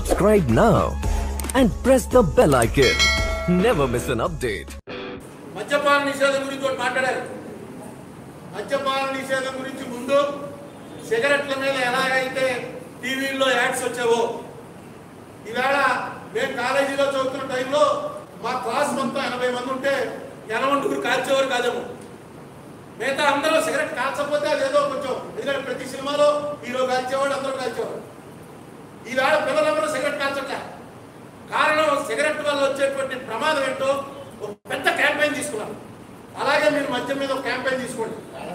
Subscribe now and press the bell icon. Never miss an update. మద్యపాన నిషేధం గురించి ఒకటి మాట్లాడారు మద్యపాన నిషేధం గురించి ముందు సిగరెట్ల మీద ఎలాగైతే టీవీల్లో యాడ్స్ వచ్చావో ఈవేళ మేము కాలేజీలో చదువుతున్న టైంలో మా క్లాస్ మొత్తం ఎనభై మంది ఉంటే ఎనవంటుకురు కాల్చేవారు కాదేమో మిగతా అందరూ సిగరెట్ కాల్చకపోతే అదేదో కొంచెం ఎందుకంటే ప్రతి సినిమాలో హీరో కాల్చేవాడు అందరూ కాల్చేవాడు ఈవేళ పిల్లలందరూ సిగరెట్ కాల్చట్లే కారణం సిగరెట్ వల్ల వచ్చేటువంటి ప్రమాదం ఏంటో ఒక పెద్ద క్యాంపెయిన్ తీసుకున్నారు అలాగే మీరు మద్యం మీద ఒక క్యాంపెయిన్ తీసుకోండి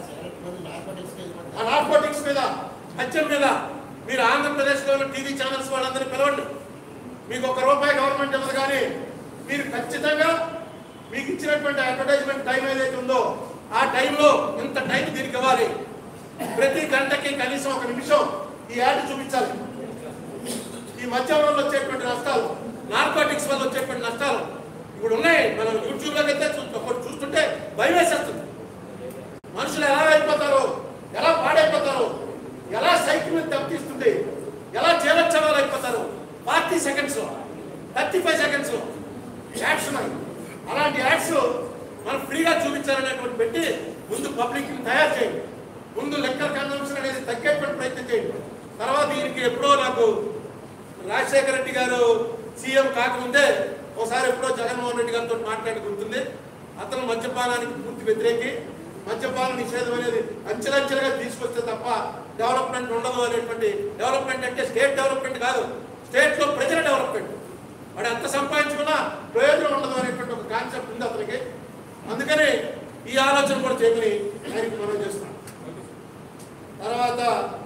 ఆ నార్కోటిక్స్ మీద మద్యం మీద మీరు ఆంధ్రప్రదేశ్లో ఉన్న టీవీ ఛానల్స్ వాళ్ళందరినీ పిలవండి మీకు ఒక రూపాయి గవర్నమెంట్ ఇవ్వదు కానీ మీరు ఖచ్చితంగా మీకు ఇచ్చినటువంటి అడ్వర్టైజ్మెంట్ టైం ఏదైతే ఉందో ఆ టైంలో ఇంత టైం దీనికి ఇవ్వాలి ప్రతి గంటకి కనీసం ఒక నిమిషం ఈ యాడ్ చూపించాలి ఈ మద్యం వల్ల వచ్చేటువంటి నష్టాలు నార్కోటిక్స్ వల్ల వచ్చేటువంటి నష్టాలు ఇప్పుడు ఉన్నాయి మనం యూట్యూబ్ లో అయితే చూస్తాం ఒకటి చూస్తుంటే భయం వేసేస్తుంది మనుషులు ఎలా అయిపోతారు ఎలా పాడైపోతారు ఎలా సైకిల్ మీద దెబ్బతీస్తుంది ఎలా జీవోత్సవాలు అయిపోతారు ఫార్టీ సెకండ్స్ లో థర్టీ ఫైవ్ సెకండ్స్ లో యాడ్స్ ఉన్నాయి అలాంటి యాడ్స్ మనం ఫ్రీగా చూపించాలనేటువంటి పెట్టి ముందు పబ్లిక్ తయారు చేయండి ముందు లెక్కర్ కన్సంప్షన్ అనేది తగ్గేటువంటి ప్రయత్నం చేయండి తర్వాత దీనికి ఎప్పుడో నాకు రాజశేఖర రెడ్డి గారు సీఎం కాకముందే ఒకసారి ఎప్పుడో జగన్మోహన్ రెడ్డి గారితో మాట్లాడి గుర్తుంది అతను మద్యపానానికి పూర్తి వ్యతిరేకి మద్యపాన నిషేధం అనేది అంచెలంచెలుగా తీసుకొస్తే తప్ప డెవలప్మెంట్ ఉండదు అనేటువంటి డెవలప్మెంట్ అంటే స్టేట్ డెవలప్మెంట్ కాదు స్టేట్ లో ప్రజల డెవలప్మెంట్ వాడు ఎంత సంపాదించుకున్నా ప్రయోజనం ఉండదు అనేటువంటి ఒక కాన్సెప్ట్ ఉంది అతనికి అందుకని ఈ ఆలోచన కూడా చేయమని ఆయనకి మనం చేస్తున్నాం తర్వాత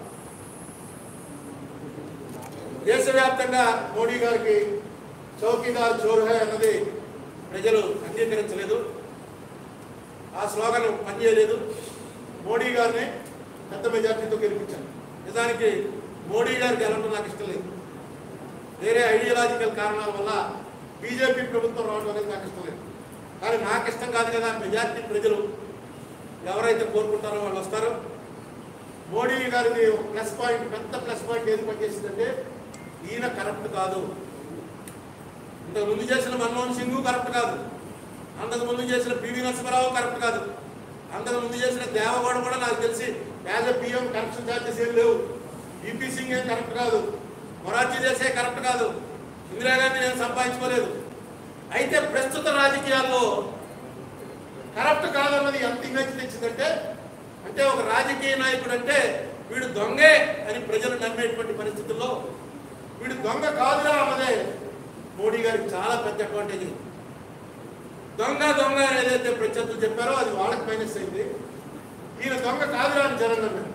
దేశవ్యాప్తంగా మోడీ గారికి చౌకీదార్ చోరు హై అన్నది ప్రజలు అంగీకరించలేదు ఆ స్లోగన్ పనిచేయలేదు మోడీ గారిని పెద్ద మెజార్టీతో గెలిపించారు నిజానికి మోడీ గారికి గెలవడం నాకు ఇష్టం లేదు వేరే ఐడియాలజికల్ కారణాల వల్ల బీజేపీ ప్రభుత్వం రావడం అనేది నాకు ఇష్టం లేదు కానీ నాకు ఇష్టం కాదు కదా మెజార్టీ ప్రజలు ఎవరైతే కోరుకుంటారో వాళ్ళు వస్తారు మోడీ గారిది ఒక ప్లస్ పాయింట్ పెద్ద ప్లస్ పాయింట్ ఏది పనిచేసిందంటే ఈయన కరప్ట్ కాదు ఇంతకు ముందు చేసిన మన్మోహన్ సింగ్ కరప్ట్ కాదు అంతకు ముందు చేసిన పివి నరసింహరావు కరప్ట్ కాదు అంతకు ముందు చేసిన దేవగౌడ కూడా నాకు తెలిసి as a PM corruption charges ఏం లేవు ఈపీ సింగ్ ఏం కరప్ట్ కాదు మొరార్జీ దేశాయ్ కరప్ట్ కాదు ఇందిరాగాంధీ నేను సంపాదించుకోలేదు అయితే ప్రస్తుత రాజకీయాల్లో కరప్ట్ కాదన్నది ఎంత ఇమేజ్ తెచ్చిందంటే అంటే ఒక రాజకీయ నాయకుడు అంటే వీడు దొంగే అని ప్రజలు నమ్మేటువంటి పరిస్థితుల్లో వీడు దొంగ కాదురా అన్నదే మోడీ గారికి చాలా పెద్ద అడ్వాంటేజ్ ఉంది. దొంగ దొంగ అని ఏదైతే ప్రత్యర్థులు చెప్పారో అది వాళ్ళకి మైనస్ అయింది ఈయన దొంగ కాదురా అని జనం నమ్మారు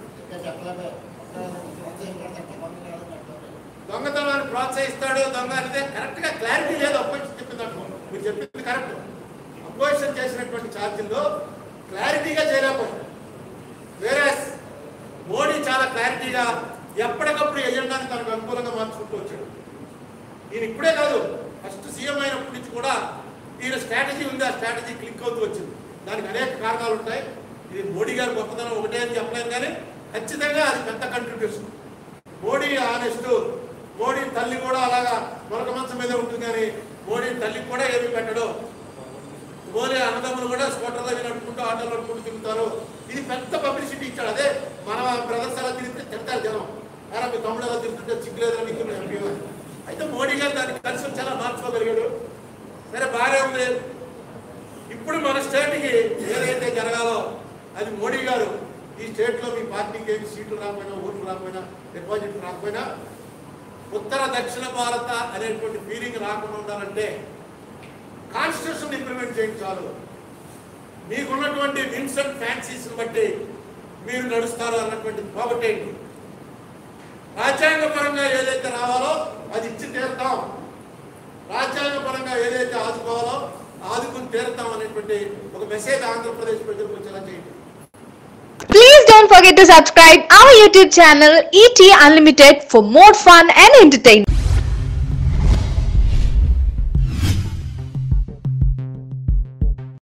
దొంగతనాన్ని ప్రోత్సహిస్తాడు దొంగ అనేది కరెక్ట్ గా క్లారిటీ లేదు అపోజిషన్ చెప్పింది అనుకో మీరు చెప్పింది కరెక్ట్ అపోజిషన్ చేసినటువంటి ఛార్జీల్లో క్లారిటీగా చేయలేకపోయారు వేరే మోడీ చాలా క్లారిటీగా ఎప్పటికప్పుడు ఎజెండాని తనకు అనుకూలంగా మార్చుకుంటూ వచ్చాడు ఈయన ఇప్పుడే కాదు ఫస్ట్ సీఎం అయినప్పటి నుంచి కూడా ఈయన స్ట్రాటజీ ఉంది ఆ స్ట్రాటజీ క్లిక్ అవుతూ వచ్చింది దానికి అనేక కారణాలు ఉంటాయి ఇది మోడీ గారి గొప్పతనం ఒకటే అని చెప్పలేను కానీ ఖచ్చితంగా అది పెద్ద కంట్రిబ్యూషన్ మోడీ ఆనెస్ట్ మోడీ తల్లి కూడా అలాగా మరొక మంచం మీద ఉంటుంది కానీ మోడీ తల్లికి కూడా ఏమీ పెట్టడు మోదీ అన్నదమ్ములు కూడా స్కూటర్లో నడుపుకుంటూ ఆటోలో నడుపుకుంటూ తిరుగుతారు ఇది పెద్ద పబ్లిసిటీ ఇచ్చాడు అదే మన బ్రదర్స్ అలా తిరిగితే తింటారు జనం అలా మీ తమ్ముడు అలా తిరుగుతుంటే చిక్కులేదు అని ఇక్కడ ఎంపీ గారు. అయితే మోడీ గారు దానికి కలిసి వచ్చి అలా మార్చుకోగలిగాడు సరే బాగానే ఉంది ఇప్పుడు మన స్టేట్కి ఏదైతే జరగాలో అది మోడీ గారు ఈ స్టేట్లో మీ పార్టీకి ఏమి సీట్లు రాకపోయినా ఓట్లు రాకపోయినా డిపాజిట్ రాకపోయినా ఉత్తర దక్షిణ భారత అనేటువంటి ఫీలింగ్ రాకుండా ఉండాలంటే కాన్స్టిట్యూషన్ ఇంప్లిమెంట్ చేయండి చాలు మీకున్నటువంటి విన్సెంట్ ఫ్యాన్సీస్ బట్టి మీరు నడుస్తారు అన్నటువంటి పోగొట్టేయండి రాజ్యాంగ పరంగా ఏదైతే రావాలో అది ఇచ్చి తీరుతాం రాజ్యాంగ పరంగా ఏదైతే ఆదుకోవాలో ఆదుకుని తీరుతాం అనేటువంటి ఒక మెసేజ్ ఆంధ్రప్రదేశ్ ప్రజలకు వచ్చేలా చేయండి Please don't forget to subscribe our YouTube channel ET Unlimited for more fun and entertainment.